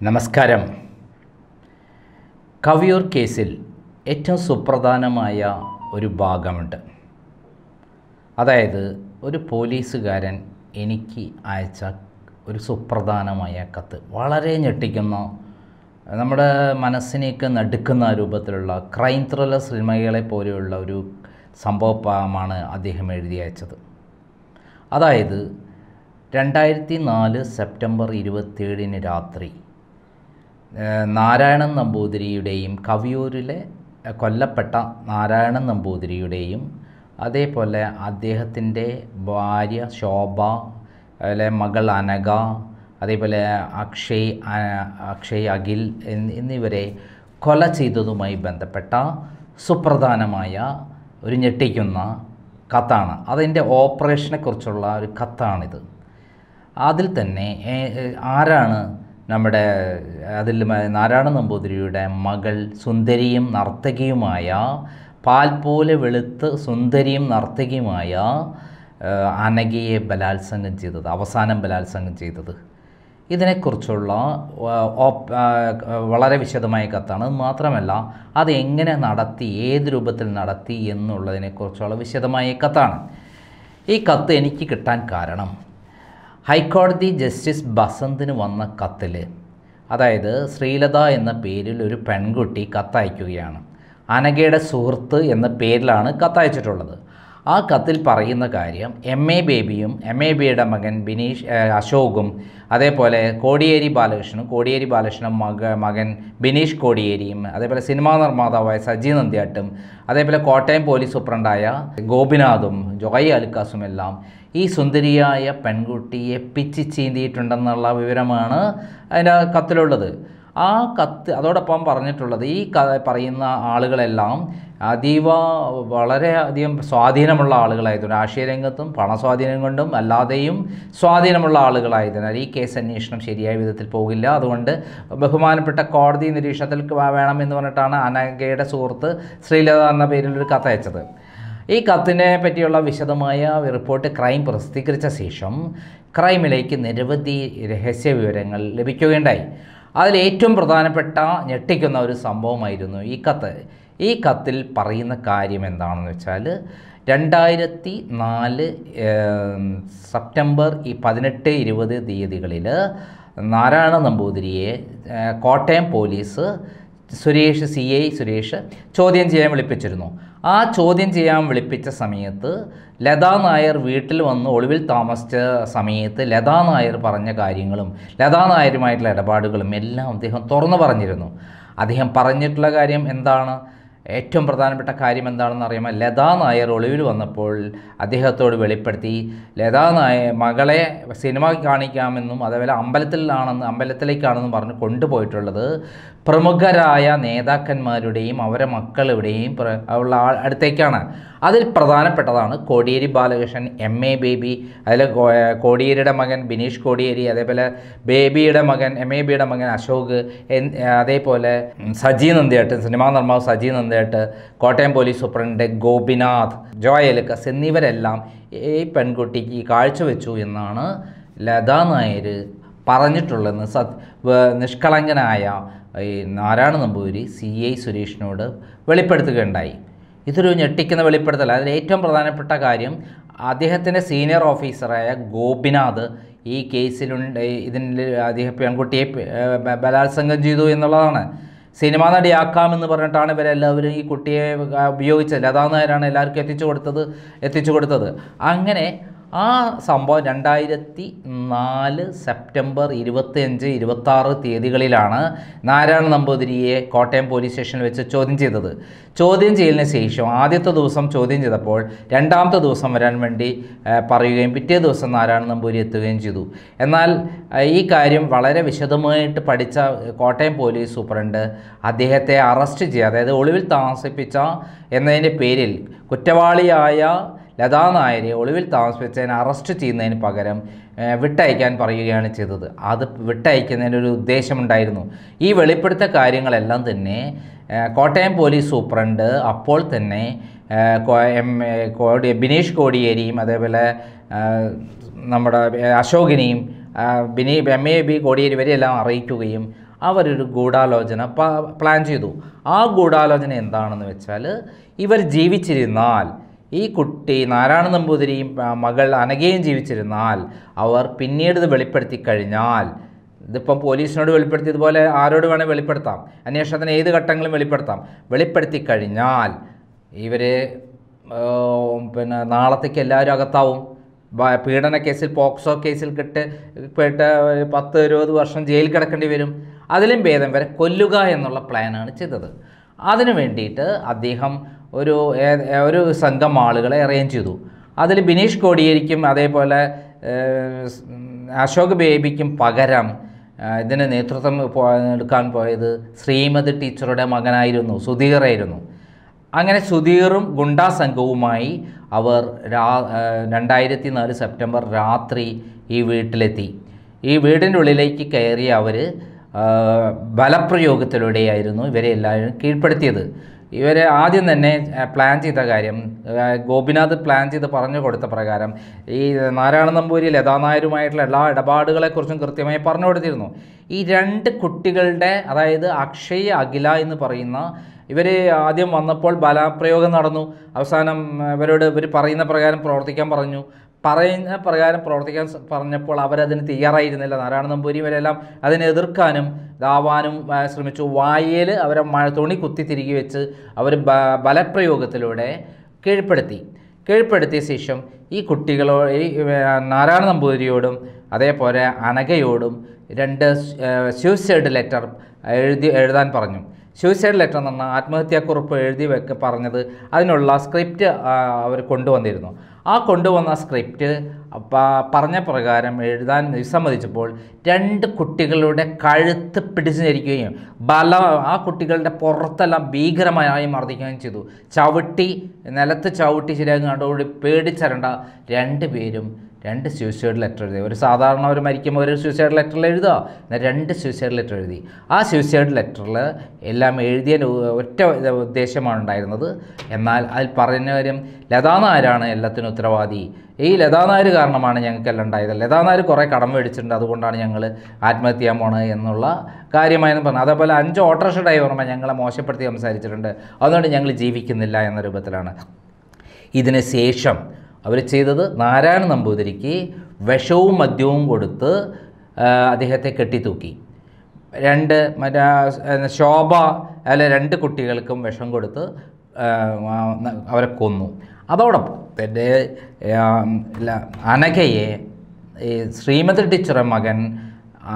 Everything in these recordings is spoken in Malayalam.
നമസ്കാരം കവിയൂർ കേസിൽ ഏറ്റവും സുപ്രധാനമായ ഒരു ഭാഗമുണ്ട് അതായത് ഒരു പോലീസുകാരൻ എനിക്ക് അയച്ച ഒരു സുപ്രധാനമായ കത്ത് വളരെ ഞെട്ടിക്കുന്ന നമ്മുടെ മനസ്സിനെയൊക്കെ നടുക്കുന്ന രൂപത്തിലുള്ള ക്രൈം ത്രില്ലർ സിനിമകളെ പോലെയുള്ള ഒരു സംഭവമാണ് അദ്ദേഹം എഴുതി അയച്ചത് അതായത് രണ്ടായിരത്തി നാല് സെപ്റ്റംബർ ഇരുപത്തിയേഴിന് രാത്രി ഏഹ് നാരായണൻ നമ്പൂതിരിയുടെയും കവിയൂരിലെ ഏഹ് കൊല്ലപ്പെട്ട നാരായണൻ നമ്പൂതിരിയുടെയും അതേപോലെ അദ്ദേഹത്തിൻ്റെ ഭാര്യ ശോഭ അതുപോലെ മകൾ അനഘ അതേപോലെ അക്ഷയ് ആ- അക്ഷയ് അഖിൽ എന്നി- എന്നിവരെ കൊല ചെയ്തതുമായി ബന്ധപ്പെട്ട സുപ്രധാനമായ ഒരു ഞെട്ടിക്കുന്ന കത്താണ് അതിൻ്റെ ഓപ്പറേഷനെക്കുറിച്ചുള്ള ഒരു കത്താണിത് അതിൽ തന്നെ ഏ- ഏ- ആരാണ് നമ്മുടെ അതിൽ മ- നാരായണ നമ്പൂതിരിയുടെ മകൾ സുന്ദരിയും നർത്തകിയുമായ പാൽ പോലെ വെളുത്ത് സുന്ദരിയും നർത്തകിയുമായ ആ, അനഘയെ ബലാത്സംഗം ചെയ്തത് അവസാനം ബലാത്സംഗം ചെയ്തത് ഇതിനെക്കുറിച്ചുള്ള ആ, ഓപ്- ആ, വളരെ വിശദമായ കത്താണ് അത് മാത്രമല്ല അത് എങ്ങനെ നടത്തി ഏത് രൂപത്തിൽ നടത്തി എന്നുള്ളതിനെക്കുറിച്ചുള്ള വിശദമായ കത്താണ് ഈ കത്ത് എനിക്ക് കിട്ടാൻ കാരണം ഹൈക്കോടതി ജസ്റ്റിസ് ബസന്തിന് വന്ന കത്തിൽ അതായത് ശ്രീലത എന്ന പേരിൽ ഒരു പെൺകുട്ടി കത്തയക്കുകയാണ് അനഘയുടെ സുഹൃത്ത് എന്ന പേരിലാണ് കത്തയച്ചിട്ടുള്ളത് ആ കത്തിൽ പറയുന്ന കാര്യം എം എ ബേബിയും എം എ ബിയുടെ മകൻ ബിനീഷ് ഏഹ്, അശോകും അതേപോലെ കോടിയേരി ബാലകൃഷ്ണനും കോടിയേരി ബാലകൃഷ്ണൻ മക മകൻ ബിനീഷ് കോടിയേരിയും അതേപോലെ സിനിമാ നിർമ്മാതാവായ സജി നന്ദ്യാട്ടും അതേപോലെ കോട്ടയം പോലീസ് സൂപ്രണ്ടായ ഗോപിനാഥും ജോയ് അലുക്കാസും എല്ലാം ഈ സുന്ദരിയായ പെൺകുട്ടിയെ പിച്ചി ചീന്തിയിട്ടുണ്ടെന്നുള്ള വിവരമാണ് അതിൻ്റെ കത്തിലുള്ളത് ആ കത്ത് അതോടൊപ്പം പറഞ്ഞിട്ടുള്ളത് ഈ ക പറയുന്ന ആളുകളെല്ലാം അതീവ വളരെയധികം സ്വാധീനമുള്ള ആളുകളായതുകൊണ്ട് രാഷ്ട്രീയ രംഗത്തും പണസ്വാധീനം കൊണ്ടും അല്ലാതെയും സ്വാധീനമുള്ള ആളുകളായതിനാൽ ഈ കേസ് അന്വേഷണം ശരിയായ വിധത്തിൽ പോകില്ല അതുകൊണ്ട് ബഹുമാനപ്പെട്ട കോടതി നിരീക്ഷണത്തിൽ വേണമെന്ന് പറഞ്ഞിട്ടാണ് അനഘയുടെ സുഹൃത്ത് ശ്രീലത എന്ന പേരിൽ ഒരു കത്തയച്ചത് ഈ കത്തിനെ പറ്റിയുള്ള വിശദമായ റിപ്പോർട്ട് ക്രൈം പ്രസിദ്ധീകരിച്ച ശേഷം ക്രൈമിലേക്ക് നിരവധി രഹസ്യ വിവരങ്ങൾ ലഭിക്കുകയുണ്ടായി അതിൽ ഏറ്റവും പ്രധാനപ്പെട്ട ഞെട്ടിക്കുന്ന ഒരു സംഭവമായിരുന്നു ഈ കത്ത് ഈ കത്തിൽ പറയുന്ന കാര്യം എന്താണെന്ന് വെച്ചാൽ രണ്ടായിരത്തി നാല് സെപ്റ്റംബർ ഈ പതിനെട്ട് ഇരുപത് തീയതികളിൽ നാരായണ നമ്പൂതിരിയെ ഏഹ്, Kottayam police Suresh C I Suresh ചോദ്യം ചെയ്യാൻ വിളിപ്പിച്ചിരുന്നു ആ ചോദ്യം ചെയ്യാൻ വിളിപ്പിച്ച സമയത്ത് ലതാ നായർ വീട്ടിൽ വന്ന് ഒളിവിൽ താമസിച്ച സമയത്ത് ലതാ നായർ പറഞ്ഞ കാര്യങ്ങളും ലതാ നായരുമായിട്ടുള്ള ഇടപാടുകളും എല്ലാം അദ്ദേഹം തുറന്നു പറഞ്ഞിരുന്നു അദ്ദേഹം പറഞ്ഞിട്ടുള്ള കാര്യം എന്താണ് ഏറ്റവും പ്രധാനപ്പെട്ട കാര്യം എന്താണെന്ന് അറിയാമോ ലതാ നായർ ഒളിവിൽ വന്നപ്പോൾ അദ്ദേഹത്തോട് വെളിപ്പെടുത്തി ലതാ നായർ മകളെ സിനിമ കാണിക്കാമെന്നും അതേപോലെ അമ്പലത്തിലാണെന്ന് അമ്പലത്തിലേക്കാണെന്നും പറഞ്ഞ് കൊണ്ടുപോയിട്ടുള്ളത് പ്രമുഖരായ നേതാക്കന്മാരുടെയും അവരെ മക്കളുടെയും പ്ര- ഉള്ള ആൾ അടുത്തേക്കാണ് അതിൽ പ്രധാനപ്പെട്ടതാണ് കോടിയേരി ബാലകൃഷ്ണൻ എം എ ബേബി അതിൽ കോ- കോടിയേരിയുടെ മകൻ ബിനീഷ് കോടിയേരി അതേപോലെ ബേബിയുടെ മകൻ എം എ ബിയുടെ മകൻ അശോക് എൻ- അതേപോലെ സജി നന്ദിയാട്ട് സിനിമാ നിർമ്മാവ് സജി നന്ദിയാട്ട് കോട്ടയം പോലീസ് സൂപ്രണ്ട് ഗോപിനാഥ് ജോയ് എലുക്കസ് എന്നിവരെല്ലാം ഈ പെൺകുട്ടിക്ക് കാഴ്ചവെച്ചു എന്നാണ് ലതാ നായർ പറഞ്ഞിട്ടുള്ളതെന്ന് സത് വ- നിഷ്കളങ്കനായ ഈ നാരായണ നമ്പൂതിരി സി ഐ സുരേഷിനോട് വെളിപ്പെടുത്തുകയുണ്ടായി ഇതൊരു ഞെട്ടിക്കുന്ന വെളിപ്പെടുത്തൽ അതിൽ ഏറ്റവും പ്രധാനപ്പെട്ട കാര്യം അദ്ദേഹത്തിൻ്റെ സീനിയർ ഓഫീസറായ ഗോപിനാഥ് ഈ കേസിലുണ്ട് ഇതിൻ്റെ അദ്ദേഹം പെൺകുട്ടിയെ പ- ഏഹ് ബ- ബലാത്സംഗം ചെയ്തു എന്നുള്ളതാണ് സിനിമാ നടിയാക്കാമെന്ന് പറഞ്ഞിട്ടാണ് ഇവരെല്ലാവരും ഈ കുട്ടിയെ ആ, ഉപയോഗിച്ചത് ലതാ നായരാണ് എല്ലാവർക്കും എത്തിച്ചു കൊടുത്തത് എത്തിച്ചു കൊടുത്തത് അങ്ങനെ ആ സംഭവം രണ്ടായിരത്തി നാല് സെപ്റ്റംബർ ഇരുപത്തിയഞ്ച് ഇരുപത്താറ് തീയതികളിലാണ് നാരായണ നമ്പൂതിരിയെ കോട്ടയം പോലീസ് സ്റ്റേഷനിൽ വെച്ച് ചോദ്യം ചെയ്തത് ചോദ്യം ചെയ്യലിന് ശേഷം ആദ്യത്തെ ദിവസം ചോദ്യം ചെയ്തപ്പോൾ രണ്ടാമത്തെ ദിവസം വരാൻ വേണ്ടി ആ, പറയുകയും പിറ്റേ ദിവസം നാരായണ നമ്പൂരി എത്തുകയും ചെയ്തു എന്നാൽ ആ, ഈ കാര്യം വളരെ വിശദമായിട്ട് പഠിച്ച കോട്ടയം പോലീസ് സൂപ്രണ്ട് അദ്ദേഹത്തെ അറസ്റ്റ് ചെയ്യുക അതായത് ഒളിവിൽ താമസിപ്പിച്ച എന്നതിൻ്റെ പേരിൽ കുറ്റവാളിയായ ലതാ നായരെ ഒളിവിൽ താമസിപ്പിച്ചതിന് അറസ്റ്റ് ചെയ്യുന്നതിന് പകരം ഏഹ്, വിട്ടയക്കാൻ പറയുകയാണ് ചെയ്തത് അത് വിട്ടയക്കുന്നതിന് ഒരു ഉദ്ദേശമുണ്ടായിരുന്നു ഈ വെളിപ്പെടുത്ത കാര്യങ്ങളെല്ലാം തന്നെ ഏഹ്, കോട്ടയം പോലീസ് സൂപ്രണ്ട് അപ്പോൾ തന്നെ ഏഹ്, കോ- എം എ കോടി ബിനീഷ് കോടിയേരിയും അതേപോലെ ഏഹ്, നമ്മുടെ ഏഹ്, അശോകിനെയും ആ, Bini M A B Kodiyeri ഇവരെയെല്ലാം അറിയിക്കുകയും അവരൊരു ഗൂഢാലോചന പ- പ്ലാൻ ചെയ്തു ആ ഗൂഢാലോചന എന്താണെന്ന് വെച്ചാൽ ഇവർ ജീവിച്ചിരുന്നാൽ ഈ കുട്ടി നാരായണ നമ്പൂതിരിയും ആ, മകൾ അനഘയും ജീവിച്ചിരുന്നാൽ അവർ പിന്നീട് ഇത് വെളിപ്പെടുത്തി കഴിഞ്ഞാൽ ഇതിപ്പം പോലീസിനോട് വെളിപ്പെടുത്തിയതുപോലെ ആരോട് വേണേൽ വെളിപ്പെടുത്താം അന്വേഷണത്തിന് ഏത് ഘട്ടങ്ങളും വെളിപ്പെടുത്താം വെളിപ്പെടുത്തി കഴിഞ്ഞാൽ ഇവർ പിന്നെ നാളത്തേക്ക് എല്ലാവരും അകത്താവും ബ- പീഡന കേസിൽ പോക്സോ കേസിൽ കിട്ട് പെട്ട് ഒരു പത്ത് ഇരുപത് വർഷം ജയിലിൽ കിടക്കേണ്ടി വരും അതിലും ഭേദം വരെ കൊല്ലുക എന്നുള്ള പ്ലാനാണ് ചെയ്തത് അതിനു വേണ്ടിയിട്ട് അദ്ദേഹം ഒരു ഏ- ഒരു സംഘം ആളുകളെ അറേഞ്ച് ചെയ്തു അതിൽ ബിനീഷ് കോടിയേരിക്കും അതേപോലെ ഏഹ്, സ്- അശോക് ബേബിക്കും പകരം ആ, ഇതിന് നേതൃത്വം പോ- എടുക്കാൻ പോയത് ശ്രീമതി ടീച്ചറുടെ മകനായിരുന്നു സുധീറായിരുന്നു അങ്ങനെ സുധീറും ഗുണ്ടാ സംഘവുമായി അവർ രാ രണ്ടായിരത്തി നാല് സെപ്റ്റംബർ രാത്രി ഈ വീട്ടിലെത്തി ഈ വീടിൻ്റെ ഉള്ളിലേക്ക് കയറിയ അവർ ബലപ്രയോഗത്തിലൂടെയായിരുന്നു ഇവരെ എല്ലാവരും കീഴ്പ്പെടുത്തിയത് ഇവരെ ആദ്യം തന്നെ ആ, പ്ലാൻ ചെയ്ത കാര്യം ആ, ഗോപിനാഥ് പ്ലാൻ ചെയ്ത് പറഞ്ഞു കൊടുത്ത പ്രകാരം ഈ നാരായണ നമ്പൂരി ലതാ നായരുമായിട്ടുള്ള എല്ലാ ഇടപാടുകളെക്കുറിച്ചും കൃത്യമായി പറഞ്ഞു കൊടുത്തിരുന്നു ഈ രണ്ട് കുട്ടികളുടെ അതായത് അക്ഷയ് അഖില എന്ന് പറയുന്ന ഇവർ ആദ്യം വന്നപ്പോൾ ബലപ്രയോഗം നടന്നു അവസാനം ഇവരോട് ഇവർ പറയുന്ന പ്രകാരം പ്രവർത്തിക്കാൻ പറഞ്ഞു പറയുന്ന പ്രകാരം പ്രവർത്തിക്കാൻ സ- പറഞ്ഞപ്പോൾ അവരതിന് തയ്യാറായിരുന്നില്ല നാരായണ നമ്പൂരി ഇവരെല്ലാം അതിനെ എതിർക്കാനും ഇതാവാനും ആ, ശ്രമിച്ചു വായയിൽ അവരെ മഴ തുണി കുത്തി തിരികെ വെച്ച് അവർ ബ ബലപ്രയോഗത്തിലൂടെ കീഴ്പ്പെടുത്തി കീഴ്പ്പെടുത്തിയ ശേഷം ഈ കുട്ടികളോ ഈ ആ, നാരായണ നമ്പൂതിരിയോടും അതേപോലെ അനഘയോടും രണ്ട് സൂസൈഡ് ലെറ്റർ എഴുതി എഴുതാൻ പറഞ്ഞു സൂസൈഡ് ലെറ്റർ എന്ന് പറഞ്ഞാൽ ആത്മഹത്യാക്കുറിപ്പ് എഴുതി വെക്ക പറഞ്ഞത് അതിനുള്ള സ്ക്രിപ്റ്റ് അവർ കൊണ്ടുവന്നിരുന്നു ആ കൊണ്ടുവന്ന സ്ക്രിപ്റ്റ് പ- പറഞ്ഞ പ്രകാരം എഴുതാൻ വിസമ്മതിച്ചപ്പോൾ രണ്ട് കുട്ടികളുടെ കഴുത്ത് പിടിച്ചു ഞെരിക്കുകയും ബല ആ കുട്ടികളുടെ പുറത്തെല്ലാം ഭീകരമായി മർദ്ദിക്കുകയും ചെയ്തു ചവിട്ടി നിലത്ത് ചവിട്ടി ശരിയാകും കണ്ടുകൂടി പേടിച്ചരണ്ട രണ്ട് പേരും രണ്ട് സൂസൈഡ് ലെറ്റർ എഴുതി ഒരു സാധാരണ ഒരു മരിക്കുമ്പോൾ ഒരു സൂസൈഡ് ലെറ്ററിൽ എഴുതുക എന്നാൽ രണ്ട് സൂസൈഡ് ലെറ്റർ എഴുതി ആ സൂസൈഡ് ലെറ്ററിൽ എല്ലാം എഴുതിയ ഒറ്റ ഇത് ഉദ്ദേശമാണ് ഉണ്ടായിരുന്നത് എന്നാൽ അതിൽ പറഞ്ഞ കാര്യം ലതാ നായരാണ് എല്ലാത്തിനും ഉത്തരവാദി ഈ ലതാ നായർ കാരണമാണ് ഞങ്ങൾക്കെല്ലാം ഉണ്ടായത് ലതാ നായർ കുറേ കടം മേടിച്ചിട്ടുണ്ട് അതുകൊണ്ടാണ് ഞങ്ങൾ ആത്മഹത്യ ചെയ്യാൻ പോണത് എന്നുള്ള കാര്യമായെന്ന് പറഞ്ഞു അതേപോലെ അഞ്ച് ഓട്ടോറിക്ഷ ഡ്രൈവർമാർ ഞങ്ങളെ മോശപ്പെടുത്തി സംസാരിച്ചിട്ടുണ്ട് അതുകൊണ്ട് ഞങ്ങൾ ജീവിക്കുന്നില്ല എന്ന രൂപത്തിലാണ് ഇതിന് ശേഷം അവർ ചെയ്തത് നാരായണ നമ്പൂതിരിക്ക് വിഷവും മദ്യവും കൊടുത്ത് ആ, അദ്ദേഹത്തെ കെട്ടിത്തൂക്കി രണ്ട് മറ്റേ ആ, ശോഭ അല്ല രണ്ട് കുട്ടികൾക്കും വിഷം കൊടുത്ത് ആ, ആ, അവരെ കൊന്നു അതോടൊപ്പം തന്നെ ആ, ല- അനഘയെ ഈ ശ്രീമതി ടീച്ചറെ മകൻ ആ,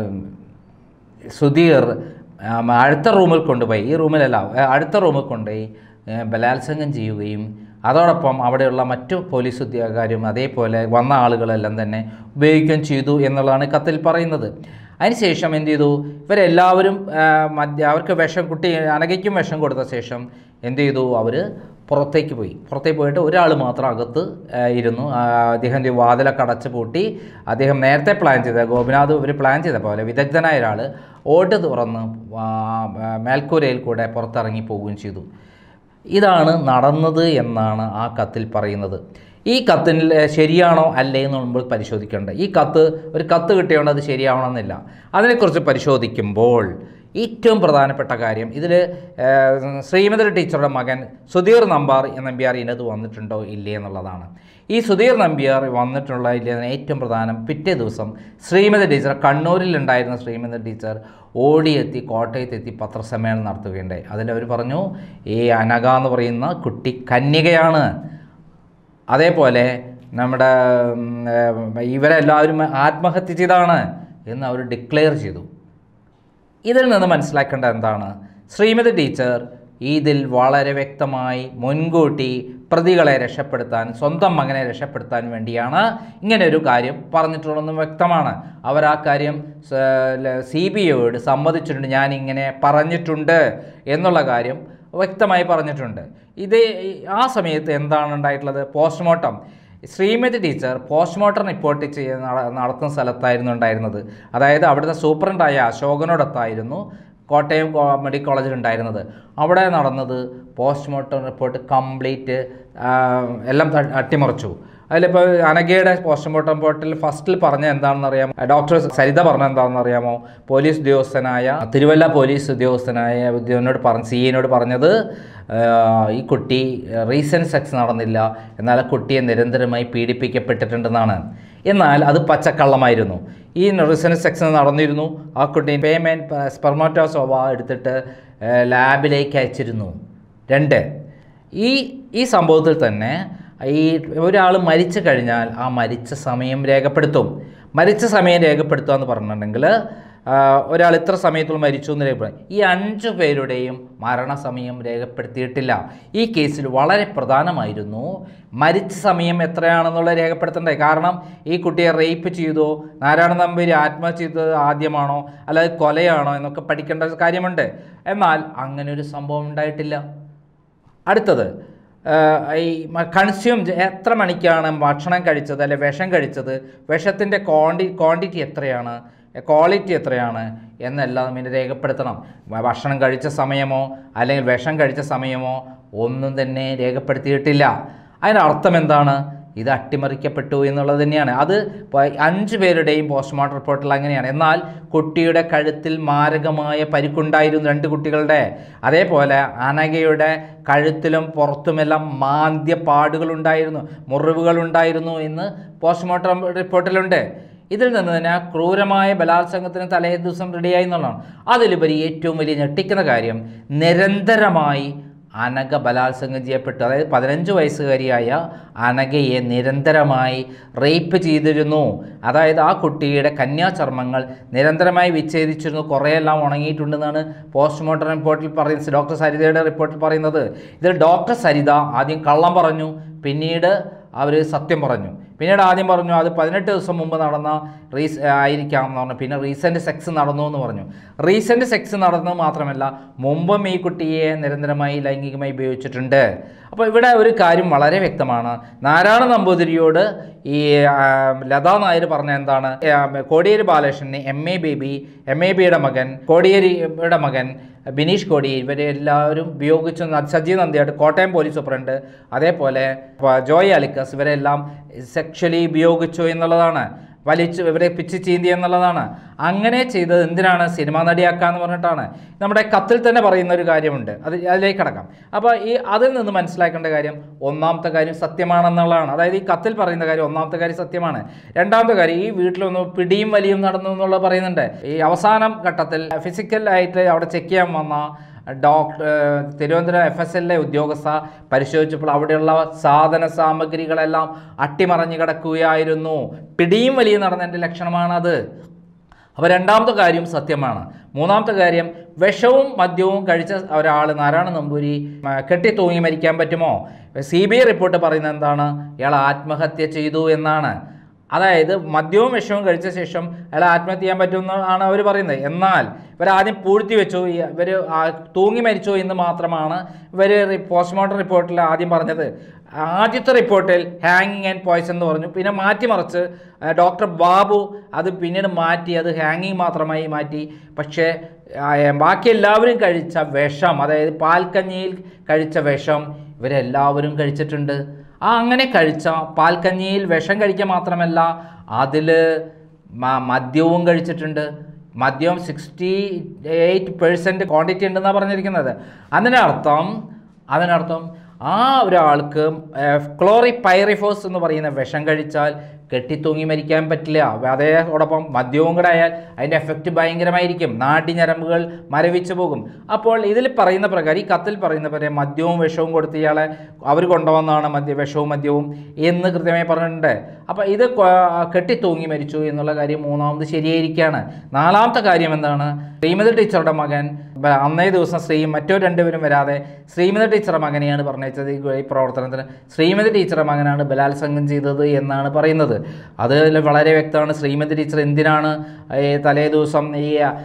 സുധീർ ആ, അടുത്ത റൂമിൽ കൊണ്ടുപോയി ഈ റൂമിലല്ല ആ, അടുത്ത റൂമിൽ കൊണ്ടുപോയി ഏ, ബലാത്സംഗം ചെയ്യുകയും അതോടൊപ്പം അവിടെയുള്ള മറ്റു പോലീസ് ഉദ്യോഗക്കാരും അതേപോലെ വന്ന ആളുകളെല്ലാം തന്നെ ഉപയോഗിക്കുകയും ചെയ്തു എന്നുള്ളതാണ് കത്തിൽ പറയുന്നത് അതിനുശേഷം എന്ത് ചെയ്തു ഇവരെല്ലാവരും ആ, മദ്യ അവർക്ക് വിഷം കുട്ടി അനഘയ്ക്കും വിഷം കൊടുത്ത ശേഷം എന്ത് ചെയ്തു അവർ പുറത്തേക്ക് പോയി പുറത്തേക്ക് പോയിട്ട് ഒരാൾ മാത്രം അകത്ത് ആ, ഇരുന്നു ആ, അദ്ദേഹം ഈ വാതിലൊക്കെ അടച്ച് പൂട്ടി അദ്ദേഹം നേരത്തെ പ്ലാൻ ചെയ്ത ഗോപിനാഥ് ഇവർ പ്ലാൻ ചെയ്ത പോലെ വിദഗ്ധനായ ഒരാൾ ഓട്ട് തുറന്ന് ആ, ആ, മേൽക്കൂരയിൽ കൂടെ പുറത്തിറങ്ങി പോവുകയും ചെയ്തു ഇതാണ് നടന്നത് എന്നാണ് ആ കത്തിൽ പറയുന്നത് ഈ കത്തിൽ ശരിയാണോ അല്ലേ എന്ന് നമ്മൾ പരിശോധിക്കേണ്ടത് ഈ കത്ത് ഒരു കത്ത് കിട്ടിയോണ്ട് അത് ശരിയാവണമെന്നില്ല അതിനെക്കുറിച്ച് പരിശോധിക്കുമ്പോൾ ഏറ്റവും പ്രധാനപ്പെട്ട കാര്യം ഇതിൽ ശ്രീമതി ടീച്ചറുടെ മകൻ സുധീർ നമ്പാർ നമ്പ്യാർ ഇതിനകത്ത് വന്നിട്ടുണ്ടോ ഇല്ലേ എന്നുള്ളതാണ് ഈ സുധീർ നമ്പ്യാർ വന്നിട്ടുള്ള ഇല്ലെന്ന് ഏറ്റവും പ്രധാനം പിറ്റേ ദിവസം ശ്രീമതി ടീച്ചർ കണ്ണൂരിലുണ്ടായിരുന്ന ശ്രീമതി ടീച്ചർ ഓടിയെത്തി കോട്ടയത്തെത്തി പത്രസമ്മേളനം നടത്തുകയുണ്ടായി അതിലവർ പറഞ്ഞു ഈ അനഘ എന്ന് പറയുന്ന കുട്ടി കന്യകയാണ് അതേപോലെ നമ്മുടെ ഉം, ഏർ, ഇവരെല്ലാവരും ആത്മഹത്യ ചെയ്താണ് എന്ന് അവർ ഡിക്ലെയർ ചെയ്തു ഇതിൽ നിന്ന് മനസ്സിലാക്കേണ്ടത് എന്താണ് ശ്രീമതി ടീച്ചർ ഇതിൽ വളരെ വ്യക്തമായി മുൻകൂട്ടി പ്രതികളെ രക്ഷപ്പെടുത്താൻ സ്വന്തം മകനെ രക്ഷപ്പെടുത്താൻ വേണ്ടിയാണ് ഇങ്ങനെ ഒരു കാര്യം പറഞ്ഞിട്ടുള്ളതെന്ന് വ്യക്തമാണ് അവർ ആ കാര്യം സി ബി ഐയോട് സമ്മതിച്ചിട്ടുണ്ട് ഞാൻ ഇങ്ങനെ പറഞ്ഞിട്ടുണ്ട് എന്നുള്ള കാര്യം വ്യക്തമായി പറഞ്ഞിട്ടുണ്ട് ഇത് ആ സമയത്ത് എന്താണ് ഉണ്ടായിട്ടുള്ളത് postmortem Sreemathi teacher postmortem report ചെയ്യ നട- നടത്തുന്ന സ്ഥലത്തായിരുന്നു ഉണ്ടായിരുന്നത് അതായത് അവിടുത്തെ സൂപ്രണ്ടായ അശോകനോടൊത്തായിരുന്നു കോട്ടയം കോ- മെഡിക്കൽ കോളേജിൽ ഉണ്ടായിരുന്നത് അവിടെ നടന്നത് പോസ്റ്റ്മോർട്ടം റിപ്പോർട്ട് കംപ്ലീറ്റ് എല്ലാം ത- അട്ടിമറിച്ചു അതിലിപ്പോൾ അനഘയുടെ പോസ്റ്റ്മോർട്ടം റിപ്പോർട്ടിൽ ഫസ്റ്റിൽ പറഞ്ഞ എന്താണെന്ന് അറിയാമോ ഡോക്ടർ സരിത പറഞ്ഞ എന്താണെന്ന് അറിയാമോ പോലീസ് ഉദ്യോഗസ്ഥനായ തിരുവല്ല പോലീസ് ഉദ്യോഗസ്ഥനായ ഉദ്യോഗനോട് പറഞ്ഞ സി എന്നോട് പറഞ്ഞത് ആ, ഈ കുട്ടി റീസെൻറ്റ് സെക്സ് നടന്നില്ല എന്നാൽ ആ കുട്ടിയെ നിരന്തരമായി പീഡിപ്പിക്കപ്പെട്ടിട്ടുണ്ടെന്നാണ് എന്നാൽ അത് പച്ചക്കള്ളമായിരുന്നു ഈ റീസെൻറ്റ് സെക്സ് നടന്നിരുന്നു ആ കുട്ടി പേയ്മെൻറ്റ് സ്പെർമാറ്റോസോവ എടുത്തിട്ട് ആ, ലാബിലേക്ക് അയച്ചിരുന്നു രണ്ട് ഈ ഈ സംഭവത്തിൽ തന്നെ ഈ ഒരാൾ മരിച്ചു കഴിഞ്ഞാൽ ആ മരിച്ച സമയം രേഖപ്പെടുത്തും മരിച്ച സമയം രേഖപ്പെടുത്തുക എന്ന് പറഞ്ഞിട്ടുണ്ടെങ്കിൽ ഒരാൾ ഇത്ര സമയത്തുള്ള മരിച്ചു എന്ന് രേഖപ്പെടുത്തും ഈ അഞ്ചു പേരുടെയും മരണസമയം രേഖപ്പെടുത്തിയിട്ടില്ല ഈ കേസിൽ വളരെ പ്രധാനമായിരുന്നു മരിച്ച സമയം എത്രയാണെന്നുള്ളത് രേഖപ്പെടുത്തേണ്ടത് കാരണം ഈ കുട്ടിയെ റേപ്പ് ചെയ്തോ നാരായണ നമ്പൂരി ആത്മഹത്യ ചെയ്തത് ആദ്യമാണോ അല്ലാതെ കൊലയാണോ എന്നൊക്കെ പഠിക്കേണ്ട കാര്യമുണ്ട് എന്നാൽ അങ്ങനെ ഒരു സംഭവം ഉണ്ടായിട്ടില്ല അടുത്തത് ആഹ് ഈ കൺസ്യൂം എത്ര മണിക്കാണ് ഭക്ഷണം കഴിച്ചത് അല്ലെ വിഷം കഴിച്ചത് വിഷത്തിൻ്റെ ക്വാണ്ടി ക്വാണ്ടിറ്റി എത്രയാണ് ക്വാളിറ്റി എത്രയാണ് എന്നെല്ലാം ഇതിന് രേഖപ്പെടുത്തണം ഭ- ഭക്ഷണം കഴിച്ച സമയമോ അല്ലെങ്കിൽ വിഷം കഴിച്ച സമയമോ ഒന്നും തന്നെ രേഖപ്പെടുത്തിയിട്ടില്ല അതിൻ്റെ അർത്ഥം എന്താണ് ഇത് അട്ടിമറിക്കപ്പെട്ടു എന്നുള്ളത് തന്നെയാണ് അത് പ- അഞ്ച് പേരുടെയും പോസ്റ്റ്മോർട്ടം റിപ്പോർട്ടിൽ അങ്ങനെയാണ് എന്നാൽ കുട്ടിയുടെ കഴുത്തിൽ മാരകമായ പരിക്കുണ്ടായിരുന്നു രണ്ട് കുട്ടികളുടെ അതേപോലെ അനഘയുടെ കഴുത്തിലും പുറത്തുമെല്ലാം മാന്ത്യ പാടുകളുണ്ടായിരുന്നു മുറിവുകളുണ്ടായിരുന്നു എന്ന് പോസ്റ്റ്മോർട്ടം റിപ്പോർട്ടിലുണ്ട് ഇതിൽ നിന്ന് തന്നെ ആ ക്രൂരമായ ബലാത്സംഗത്തിന് തലേ ദിവസം റെഡിയായി എന്നുള്ളതാണ് അതിലുപരി ഏറ്റവും വലിയ ഞെട്ടിക്കുന്ന കാര്യം നിരന്തരമായി അനഘ ബലാത്സംഗം ചെയ്യപ്പെട്ടു അതായത് പതിനഞ്ച് വയസ്സുകാരിയായ അനഘയെ നിരന്തരമായി റേപ്പ് ചെയ്തിരുന്നു അതായത് ആ കുട്ടിയുടെ കന്യാചർമ്മങ്ങൾ നിരന്തരമായി വിച്ഛേദിച്ചിരുന്നു കുറേയെല്ലാം ഉണങ്ങിയിട്ടുണ്ടെന്നാണ് പോസ്റ്റ്മോർട്ടം റിപ്പോർട്ടിൽ പറയുന്നത് ഡോക്ടർ സരിതയുടെ റിപ്പോർട്ടിൽ പറയുന്നത് ഇതിൽ ഡോക്ടർ സരിത ആദ്യം കള്ളം പറഞ്ഞു പിന്നീട് അവർ സത്യം പറഞ്ഞു പിന്നീട് ആദ്യം പറഞ്ഞു അത് പതിനെട്ട് ദിവസം മുമ്പ് നടന്ന റീസ് ആയിരിക്കാം എന്ന് പറഞ്ഞു പിന്നെ റീസെൻറ്റ് സെക്സ് നടന്നു എന്ന് പറഞ്ഞു റീസെൻറ്റ് സെക്സ് നടന്നത് മാത്രമല്ല മുമ്പും ഈ കുട്ടിയെ നിരന്തരമായി ലൈംഗികമായി ഉപയോഗിച്ചിട്ടുണ്ട് അപ്പോൾ ഇവിടെ ഒരു കാര്യം വളരെ വ്യക്തമാണ് നാരായണ നമ്പൂതിരിയോട് ഈ ആ, ലതാ നായർ പറഞ്ഞ എന്താണ് ആ, കോടിയേരി ബാലകൃഷ്ണനെ M A Baby M A ബിയുടെ മകൻ കോടിയേരിയുടെ മകൻ ബിനീഷ് കോടി ഇവരെ എല്ലാവരും ഉപയോഗിച്ചു ന- സജീവ് നന്ദിയായിട്ട് കോട്ടയം പോലീസ് സൂപ്രണ്ട് അതേപോലെ പ- ജോയ് അലിക്കസ് ഇവരെല്ലാം സെക്ഷലി ഉപയോഗിച്ചു എന്നുള്ളതാണ് വലിച്ചു ഇവരെ പിച്ച് ചീന്തി എന്നുള്ളതാണ് അങ്ങനെ ചെയ്തത് എന്തിനാണ് സിനിമാ നടിയാക്കാന്ന് പറഞ്ഞിട്ടാണ് നമ്മുടെ കത്തിൽ തന്നെ പറയുന്ന ഒരു കാര്യമുണ്ട് അത് അതിലേക്ക് കടക്കാം അപ്പോൾ ഈ അതിൽ നിന്ന് മനസ്സിലാക്കേണ്ട കാര്യം ഒന്നാമത്തെ കാര്യം സത്യമാണെന്നുള്ളതാണ് അതായത് ഈ കത്തിൽ പറയുന്ന കാര്യം ഒന്നാമത്തെ കാര്യം സത്യമാണ് രണ്ടാമത്തെ കാര്യം ഈ വീട്ടിലൊന്ന് പിടിയും വലിയും നടന്നു എന്നുള്ളത് പറയുന്നുണ്ട് ഈ അവസാനം ഘട്ടത്തിൽ ഫിസിക്കലായിട്ട് അവിടെ ചെക്ക് ചെയ്യാൻ വന്ന ഡോക്ടർ തിരുവനന്തപുരം എഫ് എസ് എല്ലിലെ ഉദ്യോഗസ്ഥ പരിശോധിച്ചപ്പോൾ അവിടെയുള്ള സാധന സാമഗ്രികളെല്ലാം അട്ടിമറിഞ്ഞു കിടക്കുകയായിരുന്നു പിടിയും വലിയ നടന്നതിൻ്റെ ലക്ഷണമാണത് അപ്പോൾ രണ്ടാമത്തെ കാര്യം സത്യമാണ് മൂന്നാമത്തെ കാര്യം വിഷവും മദ്യവും കഴിച്ച ഒരാൾ നാരായണ നമ്പൂരി ആ, കെട്ടി തൂങ്ങി മരിക്കാൻ പറ്റുമോ സി ബി ഐ റിപ്പോർട്ട് പറയുന്നത് എന്താണ് ഇയാൾ ആത്മഹത്യ ചെയ്തു എന്നാണ് അതായത് മദ്യവും വിഷവും കഴിച്ച ശേഷം അയാൾ ആത്മഹത്യ ചെയ്യാൻ പറ്റുമെന്നാണ് അവർ പറയുന്നത് എന്നാൽ ഇവർ ആദ്യം പൂഴ്ത്തി വെച്ചു ഇവർ തൂങ്ങി മരിച്ചു എന്ന് മാത്രമാണ് ഇവർ പോസ്റ്റ്മോർട്ടം റിപ്പോർട്ടിൽ ആദ്യം പറഞ്ഞത് ആദ്യത്തെ റിപ്പോർട്ടിൽ ഹാങ്ങിങ് ആൻഡ് പോയ്സൺ എന്ന് പറഞ്ഞു പിന്നെ മാറ്റിമറിച്ച് ആ, ഡോക്ടർ ബാബു അത് പിന്നീട് മാറ്റി അത് ഹാങ്ങിങ് മാത്രമായി മാറ്റി പക്ഷേ ആ, ബാക്കി എല്ലാവരും കഴിച്ച വിഷം അതായത് പാൽക്കഞ്ഞിയിൽ കഴിച്ച വിഷം ഇവരെല്ലാവരും കഴിച്ചിട്ടുണ്ട് ആ അങ്ങനെ കഴിച്ച പാൽക്കഞ്ഞിയിൽ വിഷം കഴിക്കുക മാത്രമല്ല അതിൽ മദ്യവും കഴിച്ചിട്ടുണ്ട് മദ്യം സിക്സ്റ്റി എയ്റ്റ് പെർസെൻറ്റ് ക്വാണ്ടിറ്റി ഉണ്ടെന്നാണ് പറഞ്ഞിരിക്കുന്നത് അതിനർത്ഥം അതിനർത്ഥം ആ ഒരാൾക്ക് ക്ലോറി പൈറിഫോസ് എന്ന് പറയുന്ന വിഷം കഴിച്ചാൽ കെട്ടിത്തൂങ്ങി മരിക്കാൻ പറ്റില്ല അതേതോടൊപ്പം മദ്യവും കൂടെ ആയാൽ അതിൻ്റെ എഫക്റ്റ് ഭയങ്കരമായിരിക്കും നാടിഞരമ്പുകൾ മരവിച്ചു പോകും അപ്പോൾ ഇതിൽ പറയുന്ന പ്രകാരം ഈ കത്തിൽ പറയുന്ന പ്രകാരം മദ്യവും വിഷവും കൊടുത്ത് ഇയാളെ അവർ കൊണ്ടുവന്നതാണ് മദ്യ വിഷവും മദ്യവും എന്ന് കൃത്യമായി പറഞ്ഞിട്ടുണ്ട് അപ്പോൾ ഇത് കൊ- കെട്ടിത്തൂങ്ങി മരിച്ചു എന്നുള്ള കാര്യം മൂന്നാമത് ശരിയായിരിക്കുകയാണ് നാലാമത്തെ കാര്യം എന്താണ് ശ്രീമതി ടീച്ചറുടെ മകൻ ബ- അന്നേ ദിവസം ശ്രീ മറ്റോ രണ്ടുപേരും വരാതെ ശ്രീമതി ടീച്ചറുടെ മകനെയാണ് പറഞ്ഞത് ഈ ഈ പ്രവർത്തനത്തിന് ശ്രീമതി ടീച്ചറുടെ മകനാണ് ബലാത്സംഗം ചെയ്തത് എന്നാണ് പറയുന്നത് അതിൽ വളരെ വ്യക്തമാണ് ശ്രീമതി ടീച്ചർ എന്തിനാണ് ഈ തലേ ദിവസം ഈ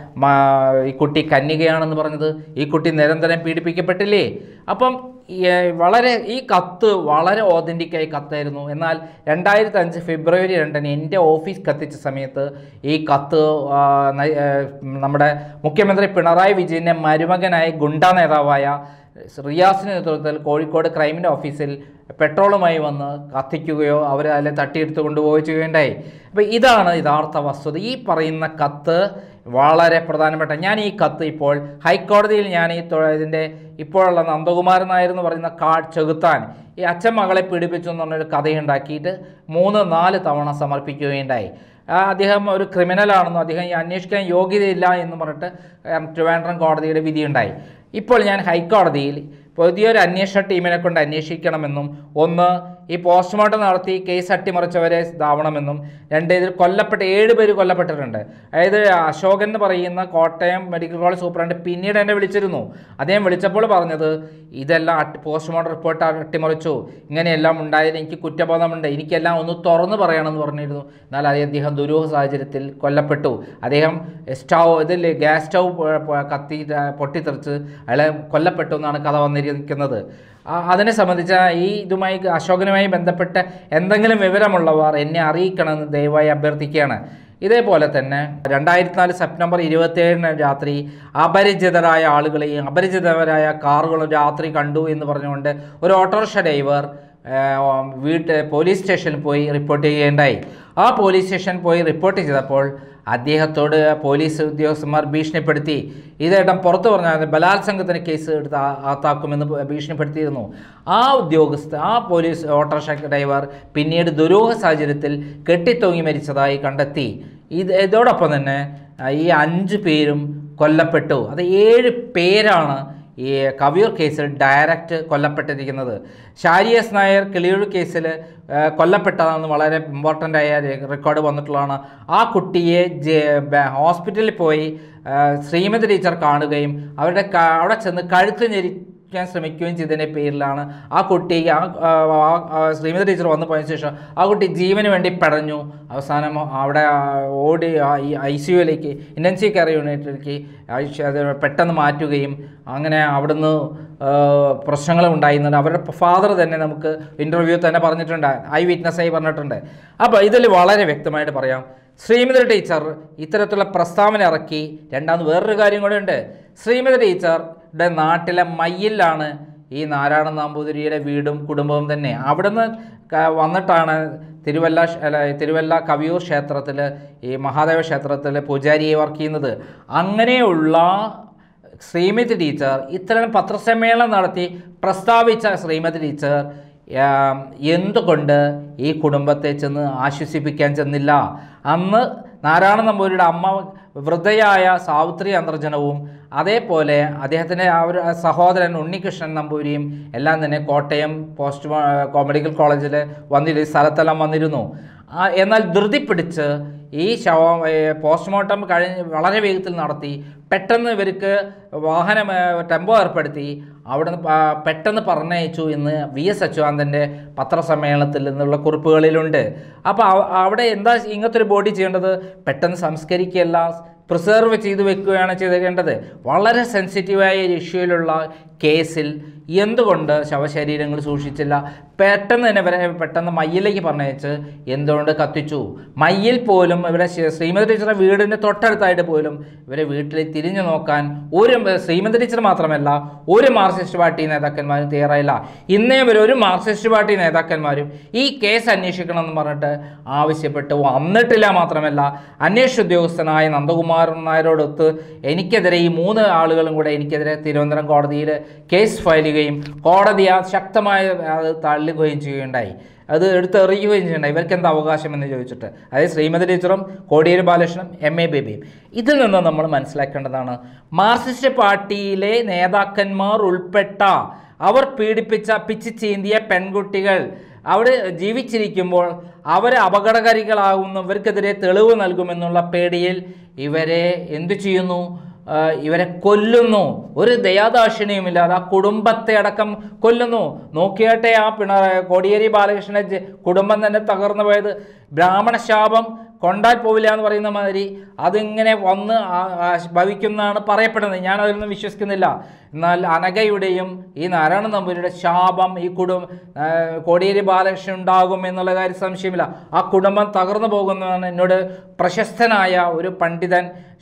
മ- ഈ കുട്ടി കന്യകയാണെന്ന് പറഞ്ഞത് ഈ കുട്ടി നിരന്തരം പീഡിപ്പിക്കപ്പെട്ടില്ലേ അപ്പം ഈ, ഏർ, വളരെ ഈ കത്ത് വളരെ ഓതൻറ്റിക്കായി കത്തായിരുന്നു എന്നാൽ രണ്ടായിരത്തി അഞ്ച് ഫെബ്രുവരി രണ്ടിന് എൻ്റെ ഓഫീസ് കത്തിച്ച സമയത്ത് ഈ കത്ത് ആ, ന- ഏർ, നമ്മുടെ മുഖ്യമന്ത്രി പിണറായി വിജയൻ്റെ മരുമകനായ ഗുണ്ട നേതാവായ റിയാസിൻ്റെ നേതൃത്വത്തിൽ കോഴിക്കോട് ക്രൈമിൻ്റെ ഓഫീസിൽ പെട്രോളുമായി വന്ന് കത്തിക്കുകയോ അവരെ അതിലെ തട്ടിയെടുത്ത് കൊണ്ടുപോവുകയോ ചെയ്യുകയുണ്ടായി അപ്പോൾ ഇതാണ് യഥാർത്ഥ വസ്തുത ഈ പറയുന്ന കത്ത് വളരെ പ്രധാനപ്പെട്ട ഞാൻ ഈ കത്ത് ഇപ്പോൾ ഹൈക്കോടതിയിൽ ഞാൻ ഈ തൊ- ഇതിൻ്റെ ഇപ്പോഴുള്ള നന്ദകുമാരൻ നായർ എന്ന് പറയുന്ന കാ ചെകുത്താൻ ഈ അച്ഛൻ മകളെ പീഡിപ്പിച്ചു എന്ന് പറഞ്ഞൊരു കഥയുണ്ടാക്കിയിട്ട് മൂന്ന് നാല് തവണ സമർപ്പിക്കുകയുണ്ടായി ആ, അദ്ദേഹം ഒരു ക്രിമിനലാണെന്നും അദ്ദേഹം ഈ അന്വേഷിക്കാൻ യോഗ്യതയില്ല എന്ന് പറഞ്ഞിട്ട് ഉം, ട്രിവാൻഡ്രം കോടതിയുടെ വിധിയുണ്ടായി ഇപ്പോൾ ഞാൻ ഹൈക്കോടതിയിൽ പുതിയൊരു അന്വേഷണ ടീമിനെ കൊണ്ട് അന്വേഷിക്കണമെന്നും ഒന്ന് ഈ പോസ്റ്റ്മോർട്ടം നടത്തി കേസ് അട്ടിമറിച്ചവരെ ഇതാവണമെന്നും രണ്ട് ഇതിൽ കൊല്ലപ്പെട്ട ഏഴ് പേര് കൊല്ലപ്പെട്ടിട്ടുണ്ട് അതായത് അശോകൻ എന്ന് പറയുന്ന കോട്ടയം മെഡിക്കൽ കോളേജ് സൂപ്രണ്ട് പിന്നീട് എന്നെ വിളിച്ചിരുന്നു അദ്ദേഹം വിളിച്ചപ്പോൾ പറഞ്ഞത് ഇതെല്ലാം അട്ടി പോസ്റ്റ്മോർട്ടം റിപ്പോർട്ട് അട്ടിമറിച്ചു ഇങ്ങനെയെല്ലാം ഉണ്ടായത് എനിക്ക് കുറ്റബോധമുണ്ട് എനിക്കെല്ലാം ഒന്ന് തുറന്നു പറയണമെന്ന് പറഞ്ഞിരുന്നു എന്നാൽ അത് അദ്ദേഹം ദുരൂഹ സാഹചര്യത്തിൽ കൊല്ലപ്പെട്ടു അദ്ദേഹം സ്റ്റൗ ഇതിൽ ഗ്യാസ് സ്റ്റൗ പ- പ- കത്തി ആ, പൊട്ടിത്തെറിച്ച് അയാളെ കൊല്ലപ്പെട്ടു എന്നാണ് കഥ വന്നിരിക്കുന്നത് ആ, അതിനെ സംബന്ധിച്ച ഈ ഇതുമായി അശോകനുമായി ബന്ധപ്പെട്ട എന്തെങ്കിലും വിവരമുള്ളവർ എന്നെ അറിയിക്കണമെന്ന് ദയവായി അഭ്യർത്ഥിക്കുകയാണ് ഇതേപോലെ തന്നെ രണ്ടായിരത്തി നാല് സെപ്റ്റംബർ ഇരുപത്തിയേഴിന് രാത്രി അപരിചിതരായ ആളുകളെയും അപരിചിതരായ കാറുകളും രാത്രി കണ്ടു എന്ന് പറഞ്ഞുകൊണ്ട് ഒരു ഓട്ടോറിക്ഷ ഡ്രൈവർ വീട്ട് പോലീസ് സ്റ്റേഷനിൽ പോയി റിപ്പോർട്ട് ചെയ്യുകയുണ്ടായി ആ പോലീസ് സ്റ്റേഷൻ പോയി റിപ്പോർട്ട് ചെയ്തപ്പോൾ അദ്ദേഹത്തോട് പോലീസ് ഉദ്യോഗസ്ഥന്മാർ ഭീഷണിപ്പെടുത്തി ഇതേട്ടം പുറത്തു പറഞ്ഞാൽ ബലാത്സംഗത്തിന് കേസ് എടുത്ത് ആ- ആത്താക്കുമെന്ന് ഭീഷണിപ്പെടുത്തിയിരുന്നു ആ ഉദ്യോഗസ്ഥ ആ പോലീസ് ഓട്ടോറിക്ഷ ഡ്രൈവർ പിന്നീട് ദുരൂഹ സാഹചര്യത്തിൽ കെട്ടിത്തൂങ്ങി മരിച്ചതായി കണ്ടെത്തി ഇത് ഇതോടൊപ്പം തന്നെ ആ, ഈ അഞ്ച് പേരും കൊല്ലപ്പെട്ടു അത് ഏഴ് പേരാണ് ഈ കവിയൂർ കേസിൽ ഡയറക്റ്റ് കൊല്ലപ്പെട്ടിരിക്കുന്നത് ഷാരിയസ് നായർ കിളിയൂർ കേസിൽ ആ, കൊല്ലപ്പെട്ടതാണെന്ന് വളരെ ഇമ്പോർട്ടൻ്റ് ആയ രെ- റെക്കോർഡ് വന്നിട്ടുള്ളതാണ് ആ കുട്ടിയെ ജെ- ബ- ഹോസ്പിറ്റലിൽ പോയി ആ, ശ്രീമതി ടീച്ചർ കാണുകയും അവരുടെ ക- അവിടെ ചെന്ന് കഴുത്ത് ഞെരിക്കാൻ ശ്രമിക്കുകയും ചെയ്തതിൻ്റെ പേരിലാണ് ആ കുട്ടി ആ ആ, ആ- ആ ശ്രീമതി ടീച്ചർ വന്നു പോയതിനു ശേഷം ആ കുട്ടി ജീവന് വേണ്ടി പെടഞ്ഞു അവസാനം അവിടെ ആ, ഓടി ഐ സി യുയിലേക്ക് ഇൻറ്റൻസീവ് കെയർ യൂണിറ്റിലേക്ക് ഐ- അത് പെട്ടെന്ന് മാറ്റുകയും അങ്ങനെ അവിടുന്ന് ആ, പ്രശ്നങ്ങൾ ഉണ്ടായിരുന്നുണ്ട് അവരുടെ ഫാദർ തന്നെ നമുക്ക് ഇൻ്റർവ്യൂ തന്നെ പറഞ്ഞിട്ടുണ്ട് ഐ വിറ്റ്നസ്സായി പറഞ്ഞിട്ടുണ്ട് അപ്പോൾ ഇതിൽ വളരെ വ്യക്തമായിട്ട് പറയാം ശ്രീമതി ടീച്ചർ ഇത്തരത്തിലുള്ള പ്രസ്താവന ഇറക്കി രണ്ടാമത് വേറൊരു കാര്യം കൂടെ ഉണ്ട് ശ്രീമതി ടീച്ചറുടെ നാട്ടിലെ മയ്യിലാണ് ഈ നാരായണ നമ്പൂതിരിയുടെ വീടും കുടുംബവും തന്നെ അവിടുന്ന് ക- വന്നിട്ടാണ് തിരുവല്ല ക്ഷ- അല്ല, തിരുവല്ല കവിയൂർ ക്ഷേത്രത്തിൽ ഈ മഹാദേവ ക്ഷേത്രത്തിൽ പൂജാരിയെ വർക്ക് ചെയ്യുന്നത് അങ്ങനെയുള്ള ശ്രീമതി ടീച്ചർ ഇത്തരം പത്രസമ്മേളനം നടത്തി പ്രസ്താവിച്ച ശ്രീമതി ടീച്ചർ ആം, എന്തുകൊണ്ട് ഈ കുടുംബത്തെ ചെന്ന് ആശ്വസിപ്പിക്കാൻ ചെന്നില്ല അന്ന് നാരായണ നമ്പൂരിയുടെ അമ്മ വൃദ്ധയായ സാവിത്രി അന്തർജനവും അതേപോലെ അദ്ദേഹത്തിൻ്റെ ആ ഒരു സഹോദരൻ ഉണ്ണികൃഷ്ണൻ നമ്പൂരിയും എല്ലാം തന്നെ കോട്ടയം പോസ്റ്റ് മോ- മെഡിക്കൽ കോളേജിൽ വന്നിരുന്നു സ്ഥലത്തെല്ലാം വന്നിരുന്നു ആ, എന്നാൽ ധൃതി പിടിച്ച് ഈ ശവം ഏ, പോസ്റ്റ്മോർട്ടം കഴിഞ്ഞ് വളരെ വേഗത്തിൽ നടത്തി പെട്ടെന്ന് ഇവർക്ക് വാഹനം ഏ, ടെമ്പോ ഏർപ്പെടുത്തി അവിടുന്ന് പ- പെട്ടെന്ന് പറഞ്ഞയച്ചു എന്ന് വി എസ് അച്യുതാനന്ദൻ്റെ പത്രസമ്മേളനത്തിൽ നിന്നുള്ള കുറിപ്പുകളിലുണ്ട് അപ്പോൾ അവ- അവിടെ എന്താ ഇങ്ങനത്തെ ഒരു ബോഡി ചെയ്യേണ്ടത് പെട്ടെന്ന് സംസ്കരിക്കുകയല്ല പ്രിസർവ് ചെയ്ത് വെക്കുകയാണ് ചെയ്തേണ്ടത് വളരെ സെൻസിറ്റീവായ ഒരു ഇഷ്യൂയിലുള്ള കേസിൽ എന്തുകൊണ്ട് ശവശരീരങ്ങൾ സൂക്ഷിച്ചില്ല പെട്ടെന്ന് തന്നെ ഇവരെ പെട്ടെന്ന് മയ്യിലേക്ക് പറഞ്ഞയച്ച് എന്തുകൊണ്ട് കത്തിച്ചു മയ്യിൽ പോലും ഇവരെ ശ്രീ- ശ്രീമതി ടീച്ചറുടെ വീടിൻ്റെ തൊട്ടടുത്തായിട്ട് പോലും ഇവരെ വീട്ടിൽ തിരിഞ്ഞു നോക്കാൻ ഒരു ശ്രീമതി ടീച്ചർ മാത്രമല്ല ഒരു മാർക്സിസ്റ്റ് പാർട്ടി നേതാക്കന്മാരും തയ്യാറായില്ല ഇന്നേ വരെ ഒരു മാർക്സിസ്റ്റ് പാർട്ടി നേതാക്കന്മാരും ഈ കേസ് അന്വേഷിക്കണം എന്ന് പറഞ്ഞിട്ട് ആവശ്യപ്പെട്ട് വന്നിട്ടില്ല മാത്രമല്ല അന്വേഷണ ഉദ്യോഗസ്ഥനായ നന്ദകുമാരൻ നായരോടൊത്ത് എനിക്കെതിരെ ഈ മൂന്ന് ആളുകളും കൂടെ എനിക്കെതിരെ തിരുവനന്തപുരം കോടതിയിൽ കേസ് ഫയൽ ചെയ്യുകയും കോടതി ആ ശക്തമായ അത് തള്ളുകയും ചെയ്യുകയുണ്ടായി അത് എടുത്തെറിയുകയും ചെയ്യണ്ട ഇവർക്ക് എന്താ അവകാശം എന്ന് ചോദിച്ചിട്ട് അതായത് ശ്രീമതി ടീച്ചറും കോടിയേരി ബാലകൃഷ്ണനും എം എ ബേബിയും ഇതിൽ നിന്ന് നമ്മൾ മനസ്സിലാക്കേണ്ടതാണ് മാർക്സിസ്റ്റ് പാർട്ടിയിലെ നേതാക്കന്മാർ ഉൾപ്പെട്ട അവർ പീഡിപ്പിച്ച പിച്ച് ചീന്തിയ പെൺകുട്ടികൾ അവിടെ ജീവിച്ചിരിക്കുമ്പോൾ അവർ അപകടകാരികളാകുന്നവർക്കെതിരെ തെളിവ് നൽകുമെന്നുള്ള പേടിയിൽ ഇവരെ എന്തു ചെയ്യുന്നു ആ, ഇവരെ കൊല്ലുന്നു ഒരു ദയാദാക്ഷിണ്യവുമില്ലാതെ ആ കുടുംബത്തെ അടക്കം കൊല്ലുന്നു നോക്കിയാട്ടെ ആ പിണറായി കോടിയേരി ബാലകൃഷ്ണന്റെ ജ- കുടുംബം തന്നെ തകർന്നു പോയത് ബ്രാഹ്മണ ശാപം കൊണ്ടാൽ പോവില്ല എന്ന് പറയുന്ന മാതിരി അതിങ്ങനെ വന്ന് ആ- ആ- ഭവിക്കുന്നതാണ് പറയപ്പെടുന്നത് ഞാൻ അതിലൊന്നും വിശ്വസിക്കുന്നില്ല എന്നാൽ അനഘയുടെയും ഈ നാരായണ നമ്പൂരിയുടെ ശാപം ഈ കുടുംബ ആ, കോടിയേരി ബാലകൃഷ്ണൻ ഉണ്ടാകും എന്നുള്ള കാര്യം സംശയമില്ല ആ കുടുംബം തകർന്നു പോകുന്നതാണ് എന്നോട് പ്രശസ്തനായ ഒരു പണ്ഡിതൻ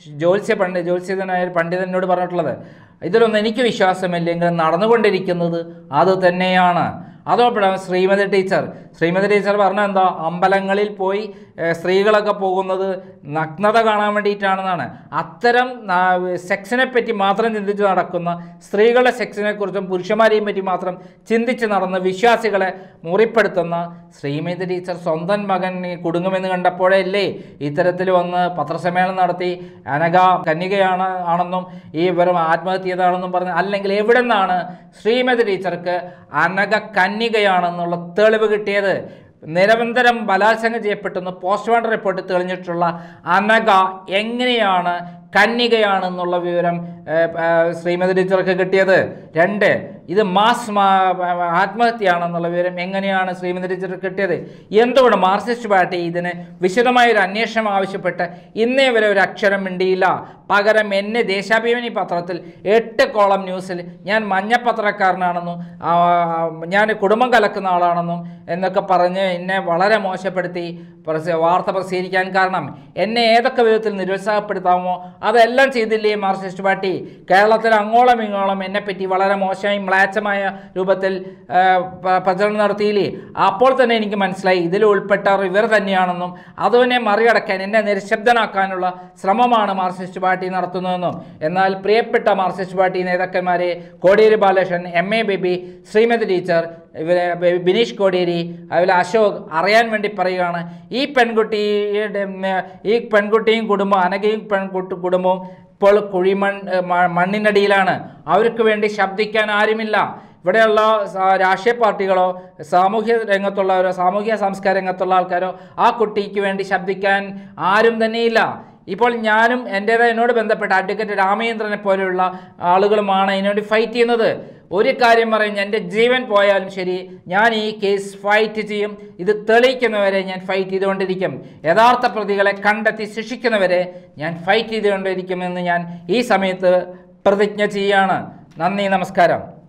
ജ്യോത്സ്യ പണ്ഡി ജ്യോത്സ്യനായ ഒരു പണ്ഡിതനോട് പറഞ്ഞിട്ടുള്ളത് ഇതിലൊന്നും എനിക്ക് വിശ്വാസമില്ലെങ്കിൽ നടന്നുകൊണ്ടിരിക്കുന്നത് അത് തന്നെയാണ് അതോപ്പോഴാണ് ശ്രീമതി ടീച്ചർ ശ്രീമതി ടീച്ചർ പറഞ്ഞ എന്താ അമ്പലങ്ങളിൽ പോയി ഏഹ്, സ്ത്രീകളൊക്കെ പോകുന്നത് നഗ്നത കാണാൻ വേണ്ടിയിട്ടാണെന്നാണ് അത്തരം നാ- സെക്സിനെ പറ്റി മാത്രം ചിന്തിച്ച് നടക്കുന്ന സ്ത്രീകളുടെ സെക്സിനെ കുറിച്ചും പുരുഷന്മാരെയും പറ്റി മാത്രം ചിന്തിച്ച് നടന്ന് വിശ്വാസികളെ മുറിപ്പെടുത്തുന്ന ശ്രീമതി ടീച്ചർ സ്വന്തം മകൻ കുടുങ്ങുമെന്ന് കണ്ടപ്പോഴല്ലേ ഇത്തരത്തിൽ വന്ന് പത്രസമ്മേളനം നടത്തി അനഘ കന്യകയാണ് ആണെന്നും ഈ വെറും ആത്മഹത്യ ചെയ്തതാണെന്നും പറഞ്ഞ് അല്ലെങ്കിൽ എവിടെ നിന്നാണ് ശ്രീമതി ടീച്ചർക്ക് അനഘ കന്യകയാണെന്നുള്ള തെളിവ് കിട്ടിയത് നിരന്തരം ബലാത്സംഗം ചെയ്യപ്പെട്ടെന്ന് പോസ്റ്റ്മോർട്ടം റിപ്പോർട്ടിൽ തെളിഞ്ഞിട്ടുള്ള അനഘ എങ്ങനെയാണ് കന്യകയാണെന്നുള്ള വിവരം ഏഹ്, ഏഹ്, ശ്രീമതി ടീച്ചർക്ക് കിട്ടിയത് രണ്ട് ഇത് മാസ് മാ- ആത്മഹത്യയാണെന്നുള്ള വിവരം എങ്ങനെയാണ് ശ്രീമതി ടീച്ചർക്ക് കിട്ടിയത് എന്തുകൊണ്ട് മാർക്സിസ്റ്റ് പാർട്ടി ഇതിന് വിശദമായ ഒരു അന്വേഷണം ആവശ്യപ്പെട്ട് ഇന്നേ വരെ ഒരു അക്ഷരം മിണ്ടിയില്ല പകരം എന്നെ ദേശാഭിമാനി പത്രത്തിൽ എട്ട് കോളം ന്യൂസിൽ ഞാൻ മഞ്ഞപ്പത്രക്കാരനാണെന്നും ആ, ഞാൻ കുടുംബം കലക്കുന്ന ആളാണെന്നും എന്നൊക്കെ പറഞ്ഞ് എന്നെ വളരെ മോശപ്പെടുത്തി പ്രസ- വാർത്ത പ്രസിദ്ധീകരിക്കാൻ കാരണം എന്നെ ഏതൊക്കെ വിധത്തിൽ നിരുത്സാഹപ്പെടുത്താമോ അതെല്ലാം ചെയ്തില്ലേ മാർക്സിസ്റ്റ് പാർട്ടി കേരളത്തിൽ അങ്ങോളം ഇങ്ങോളം എന്നെപ്പറ്റി വളരെ മോശമായി മ്ലാച്ചമായ രൂപത്തിൽ ആ, പ- പ്രചരണം നടത്തിയില്ലേ അപ്പോൾ തന്നെ എനിക്ക് മനസ്സിലായി ഇതിൽ ഉൾപ്പെട്ടവർ ഇവർ തന്നെയാണെന്നും അതുവിനെ മറികടക്കാൻ എന്നെ നിശബ്ദനാക്കാനുള്ള ശ്രമമാണ് മാർക്സിസ്റ്റ് പാർട്ടി നടത്തുന്നതെന്നും എന്നാൽ പ്രിയപ്പെട്ട മാർക്സിസ്റ്റ് പാർട്ടി നേതാക്കന്മാരെ Kodiyeri Balakrishnan M A Baby Sreemathi teacher ഇവരെ ബി- ബിനീഷ് കോടിയേരി അതുപോലെ അശോക് അറിയാൻ വേണ്ടി പറയുകയാണ് ഈ പെൺകുട്ടിയുടെ ഉം, ഈ പെൺകുട്ടിയും കുടുംബം അനഘയും പെൺകുട്ടി കുടുംബവും ഇപ്പോൾ കുഴിമൺ ഏ, മ- മണ്ണിനടിയിലാണ് അവർക്ക് വേണ്ടി ശബ്ദിക്കാൻ ആരുമില്ല ഇവിടെയുള്ള സ- രാഷ്ട്രീയ പാർട്ടികളോ സാമൂഹ്യ രംഗത്തുള്ളവരോ സാമൂഹ്യ സംസ്കാര രംഗത്തുള്ള ആൾക്കാരോ ആ കുട്ടിക്ക് വേണ്ടി ശബ്ദിക്കാൻ ആരും തന്നെയില്ല ഇപ്പോൾ ഞാനും എൻ്റേതായ എന്നോട് ബന്ധപ്പെട്ട അഡ്വക്കേറ്റ് രാമചന്ദ്രനെ പോലെയുള്ള ആളുകളുമാണ് ഇതിനുവേണ്ടി ഫൈറ്റ് ചെയ്യുന്നത് ഒരു കാര്യം പറയും എൻ്റെ ജീവൻ പോയാലും ശരി ഞാൻ ഈ കേസ് ഫൈറ്റ് ചെയ്യും ഇത് തെളിയിക്കുന്നവരെ ഞാൻ ഫൈറ്റ് ചെയ്തുകൊണ്ടിരിക്കും യഥാർത്ഥ പ്രതികളെ കണ്ടെത്തി ശിക്ഷിക്കുന്നവരെ ഞാൻ ഫൈറ്റ് ചെയ്തുകൊണ്ടിരിക്കുമെന്ന് ഞാൻ ഈ സമയത്ത് പ്രതിജ്ഞ ചെയ്യാണ് നന്ദി നമസ്കാരം